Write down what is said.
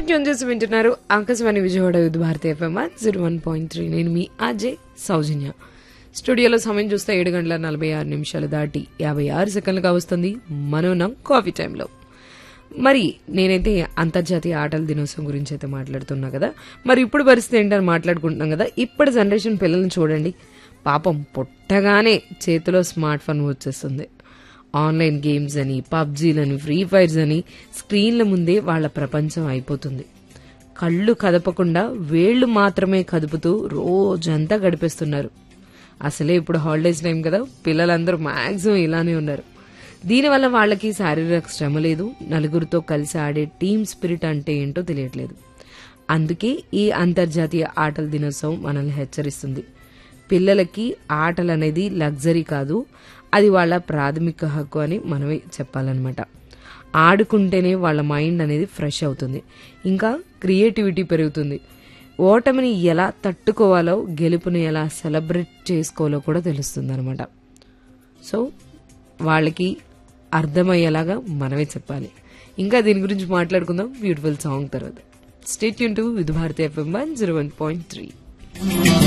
tune చేసి వింటున్నారు ఆకాశవాణి విజయవాడ యుద్ధ Bharati FM zero one point three నేను మీ అజయ్ సౌజన్య స్టూడియోలో సమయం చూస్తే ఏడు గంటల నలభై ఆరు నిమిషాలు దాటి యాభై ఆరు సెకండ్లుగా వస్తుంది మనోనం కాఫీ టైంలో మరి నేనైతే అంతర్జాతీయ ఆటల దినోత్సవం గురించి అయితే మాట్లాడుతున్నా కదా మరి ఇప్పుడు పరిస్థితి ఏంటని మాట్లాడుకుంటున్నాం కదా ఇప్పటి జనరేషన్ పిల్లల్ని చూడండి పాపం పుట్టగానే చేతిలో స్మార్ట్ ఫోన్ వచ్చేస్తుంది ఆన్లైన్ గేమ్స్ అని పబ్జీలని ఫ్రీ ఫైర్స్ అని స్క్రీన్ల ముందే వాళ్ళ ప్రపంచం అయిపోతుంది కళ్ళు కదపకుండా వేళ్లు మాత్రమే కదుపుతూ రోజంతా గడిపేస్తున్నారు అసలే ఇప్పుడు హాలిడేస్ టైం కదా పిల్లలందరూ మాక్సిమం ఇలానే ఉన్నారు దీనివల్ల వాళ్ళకి శారీరక శ్రమ లేదు నలుగురితో కలిసి ఆడే టీమ్ స్పిరిట్ అంటే ఏంటో తెలియట్లేదు అందుకే ఈ అంతర్జాతీయ ఆటల దినోత్సవం మనల్ని హెచ్చరిస్తుంది పిల్లలకి ఆటలు అనేది లగ్జరీ కాదు అది వాళ్ళ ప్రాథమిక హక్కు అని మనమే చెప్పాలన్నమాట ఆడుకుంటేనే వాళ్ళ మైండ్ అనేది ఫ్రెష్ అవుతుంది ఇంకా క్రియేటివిటీ పెరుగుతుంది ఓటమిని ఎలా తట్టుకోవాలో గెలుపుని ఎలా సెలబ్రేట్ చేసుకోవాలో కూడా తెలుస్తుంది అనమాట సో వాళ్ళకి అర్థమయ్యేలాగా మనమే చెప్పాలి ఇంకా దీని గురించి మాట్లాడుకుందాం బ్యూటిఫుల్ సాంగ్ తర్వాత స్టేట్ యూన్ to Vividh Bharati FM one zero one point three